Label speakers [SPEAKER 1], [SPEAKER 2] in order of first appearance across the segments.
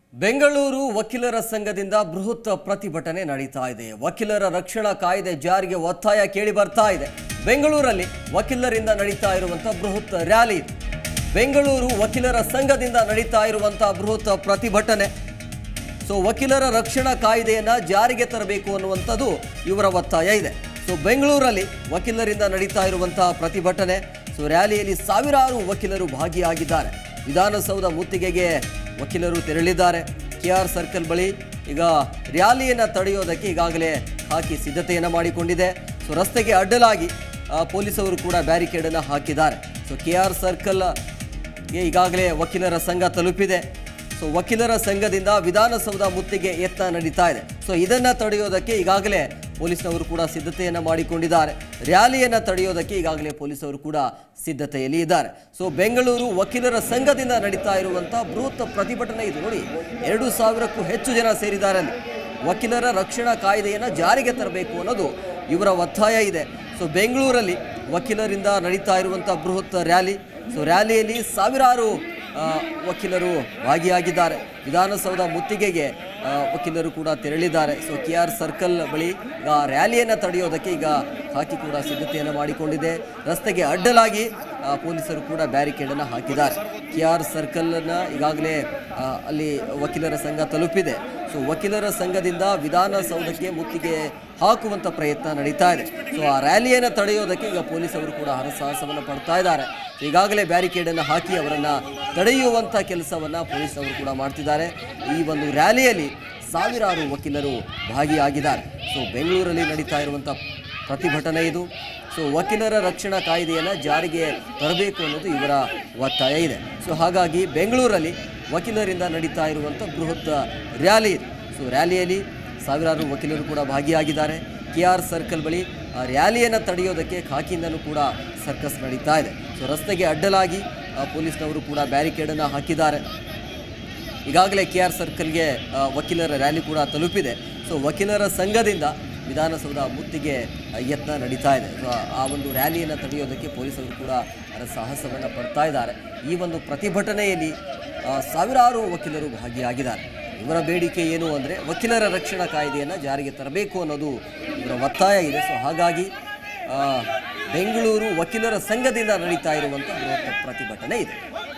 [SPEAKER 1] ಬೆಂಗಳೂರು ವಕೀಲರ ಸಂಘದಿಂದ ಬೃಹತ್ ಪ್ರತಿಭಟನೆ ನಡೀತಾ ಇದೆ ವಕೀಲರ ರಕ್ಷಣಾ ಕಾಯ್ದೆ ಜಾರಿಗೆ ಒತ್ತಾಯ ಕೇಳಿ ಬರ್ತಾ ಇದೆ ಬೆಂಗಳೂರಲ್ಲಿ ವಕೀಲರಿಂದ ನಡೀತಾ ಇರುವಂತಹ ಬೃಹತ್ ರ್ಯಾಲಿ ಇದು. ಬೆಂಗಳೂರು ವಕೀಲರ ಸಂಘದಿಂದ ನಡೀತಾ ಇರುವಂತಹ ಬೃಹತ್ ಪ್ರತಿಭಟನೆ ಸೊ ವಕೀಲರ ರಕ್ಷಣಾ ಕಾಯ್ದೆಯನ್ನ ಜಾರಿಗೆ ತರಬೇಕು ಅನ್ನುವಂಥದ್ದು ಇವರ ಒತ್ತಾಯ ಇದೆ ಸೊ ಬೆಂಗಳೂರಲ್ಲಿ ವಕೀಲರಿಂದ ನಡೀತಾ ಇರುವಂತಹ ಪ್ರತಿಭಟನೆ ಸೊ ರ್ಯಾಲಿಯಲ್ಲಿ ಸಾವಿರಾರು ವಕೀಲರು ಭಾಗಿಯಾಗಿದ್ದಾರೆ ವಿಧಾನಸೌಧ ಮುತ್ತಿಗೆಗೆ ವಕೀಲರು ತೆರಳಿದ್ದಾರೆ ಕೆ ಆರ್ ಸರ್ಕಲ್ ಬಳಿ ಈಗ ರ್ಯಾಲಿಯನ್ನು ತಡೆಯೋದಕ್ಕೆ ಈಗಾಗಲೇ ಹಾಕಿ ಸಿದ್ಧತೆಯನ್ನು ಮಾಡಿಕೊಂಡಿದೆ ಸೊ ರಸ್ತೆಗೆ ಅಡ್ಡಲಾಗಿ ಆ, ಪೊಲೀಸರು ಕೂಡ ಬ್ಯಾರಿಕೇಡನ್ನು ಹಾಕಿದ್ದಾರೆ ಸೊ ಕೆ ಆರ್ ಸರ್ಕಲ್ ಗೆ ಈಗಾಗಲೇ ವಕೀಲರ ಸಂಘ ತಲುಪಿದೆ ಸೊ ವಕೀಲರ ಸಂಘದಿಂದ ವಿಧಾನಸೌಧ ಮುತ್ತಿಗೆ ಯತ್ನ ನಡೀತಾ ಇದೆ ಸೊ ಇದನ್ನ ತಡೆಯೋದಕ್ಕೆ ಈಗಾಗಲೇ ಪೊಲೀಸ್ನವರು ಕೂಡ ಸಿದ್ಧತೆಯನ್ನ ಮಾಡಿಕೊಂಡಿದ್ದಾರೆ ರ್ಯಾಲಿಯನ್ನ ತಡೆಯೋದಕ್ಕೆ ಈಗಾಗಲೇ ಪೊಲೀಸರು ಕೂಡ ಸಿದ್ಧತೆಯಲ್ಲಿ ಇದ್ದಾರೆ ಸೊ ಬೆಂಗಳೂರು ವಕೀಲರ ಸಂಘದಿಂದ ನಡೀತಾ ಇರುವಂತಹ ಬೃಹತ್ ಪ್ರತಿಭಟನೆ ಇದು ನೋಡಿ ಎರಡು ಸಾವಿರಕ್ಕೂ ಹೆಚ್ಚು ಜನ ಸೇರಿದ್ದಾರೆ ಅಲ್ಲಿ ವಕೀಲರ ರಕ್ಷಣಾ ಕಾಯ್ದೆಯನ್ನು ಜಾರಿಗೆ ತರಬೇಕು ಅನ್ನೋದು ಇವರ ಒತ್ತಾಯ ಇದೆ ಸೊ ಬೆಂಗಳೂರಲ್ಲಿ ವಕೀಲರಿಂದ ನಡೀತಾ ಇರುವಂಥ ಬೃಹತ್ ರ್ಯಾಲಿ ಸೊ ರ್ಯಾಲಿಯಲ್ಲಿ ಸಾವಿರಾರು ಆ, ವಕೀಲರು ಭಾಗಿಯಾಗಿದ್ದಾರೆ ವಿಧಾನಸೌಧ ಮುತ್ತಿಗೆಗೆ ಆ, ವಕೀಲರು ಕೂಡ ತೆರಳಿದ್ದಾರೆ ಸೊ ಕೆ ಆರ್ ಸರ್ಕಲ್ ಬಳಿ ಈಗ ರ್ಯಾಲಿಯನ್ನು ತಡೆಯೋದಕ್ಕೆ ಈಗ ಹಾಕಿ ಕೂಡ ಸಿದ್ಧತೆಯನ್ನು ಮಾಡಿಕೊಂಡಿದೆ ರಸ್ತೆಗೆ ಅಡ್ಡಲಾಗಿ ಆ, ಪೊಲೀಸರು ಕೂಡ ಬ್ಯಾರಿಕೇಡನ್ನು ಹಾಕಿದ್ದಾರೆ ಕೆ ಆರ್ ಸರ್ಕಲನ್ನು ಈಗಾಗಲೇ ಆ, ಅಲ್ಲಿ ವಕೀಲರ ಸಂಘ ತಲುಪಿದೆ ಸೊ ವಕೀಲರ ಸಂಘದಿಂದ ವಿಧಾನಸೌಧಕ್ಕೆ ಮುತ್ತಿಗೆ ಹಾಕುವಂಥ ಪ್ರಯತ್ನ ನಡೀತಾ ಇದೆ ಸೊ ಆ ರ್ಯಾಲಿಯನ್ನು ತಡೆಯೋದಕ್ಕೆ ಈಗ ಪೊಲೀಸರು ಕೂಡ ಹರಸಾಹಸವನ್ನು ಪಡ್ತಾ ಇದ್ದಾರೆ ಈಗಾಗಲೇ ಬ್ಯಾರಿಕೇಡನ್ನು ಹಾಕಿ ಅವರನ್ನು ತಡೆಯುವಂಥ ಕೆಲಸವನ್ನು ಪೊಲೀಸರು ಕೂಡ ಮಾಡ್ತಿದ್ದಾರೆ ಈ ಒಂದು ರ್ಯಾಲಿಯಲ್ಲಿ ಸಾವಿರಾರು ವಕೀಲರು ಭಾಗಿಯಾಗಿದ್ದಾರೆ ಸೊ ಬೆಂಗಳೂರಲ್ಲಿ ನಡೀತಾ ಇರುವಂಥ ಪ್ರತಿಭಟನೆ ಇದು ಸೊ ವಕೀಲರ ರಕ್ಷಣಾ ಕಾಯ್ದೆಯನ್ನು ಜಾರಿಗೆ ತರಬೇಕು ಅನ್ನೋದು ಇವರ ಒತ್ತಾಯ ಇದೆ ಸೊ ಹಾಗಾಗಿ ಬೆಂಗಳೂರಲ್ಲಿ ವಕೀಲರಿಂದ ನಡೀತಾ ಇರುವಂಥ ಬೃಹತ್ ರ್ಯಾಲಿ ಇದು ಸೊ ರ್ಯಾಲಿಯಲ್ಲಿ ಸಾವಿರಾರು ವಕೀಲರು ಕೂಡ ಭಾಗಿಯಾಗಿದ್ದಾರೆ ಕೆ ಆರ್ ಸರ್ಕಲ್ ಬಳಿ ಆ ರ್ಯಾಲಿಯನ್ನು ತಡೆಯೋದಕ್ಕೆ ಖಾಕಿಯಿಂದನೂ ಕೂಡ ಸರ್ಕಸ್ ನಡೀತಾ ಇದೆ ಸೊ ರಸ್ತೆಗೆ ಅಡ್ಡಲಾಗಿ ಆ, ಪೊಲೀಸ್ನವರು ಕೂಡ ಬ್ಯಾರಿಕೇಡನ್ನು ಹಾಕಿದ್ದಾರೆ ಈಗಾಗಲೇ ಕೆ ಆರ್ ಸರ್ಕಲ್ಗೆ ಆ, ವಕೀಲರ ರ್ಯಾಲಿ ಕೂಡ ತಲುಪಿದೆ ಸೊ ವಕೀಲರ ಸಂಘದಿಂದ ವಿಧಾನಸೌಧ ಮುತ್ತಿಗೆ ಆ, ಯತ್ನ ನಡೀತಾ ಇದೆ ಸೊ ಆ ಒಂದು ರ್ಯಾಲಿಯನ್ನು ತಡೆಯೋದಕ್ಕೆ ಪೊಲೀಸರು ಕೂಡ ಅದರ ಸಾಹಸವನ್ನು ಪಡ್ತಾ ಇದ್ದಾರೆ ಈ ಒಂದು ಪ್ರತಿಭಟನೆಯಲ್ಲಿ ಆ, ಸಾವಿರಾರು ವಕೀಲರು ಭಾಗಿಯಾಗಿದ್ದಾರೆ ಇವರ ಬೇಡಿಕೆ ಏನು ಅಂದರೆ ವಕೀಲರ ರಕ್ಷಣಾ ಕಾಯ್ದೆಯನ್ನು ಜಾರಿಗೆ ತರಬೇಕು ಅನ್ನೋದು ಇವರ ಒತ್ತಾಯ ಇದೆ ಸೊ ಹಾಗಾಗಿ ಆ, ಬೆಂಗಳೂರು ವಕೀಲರ ಸಂಘದಿಂದ ನಡೀತಾ ಇರುವಂಥ ಬೃಹತ್ ಪ್ರತಿಭಟನೆ ಇದೆ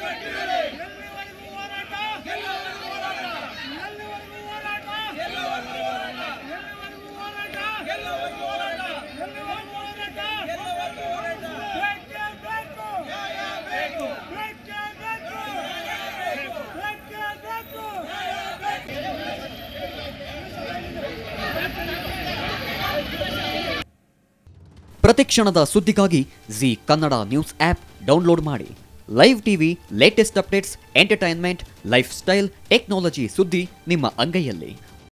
[SPEAKER 2] ಪ್ರತಿಕ್ಷಣದ ಸುದ್ದಿಗಾಗಿ Zee Kannada news app download ಮಾಡಿ live TV latest updates entertainment lifestyle technology ಸುದ್ದಿ ನಿಮ್ಮ ಅಂಗೈಯಲ್ಲಿ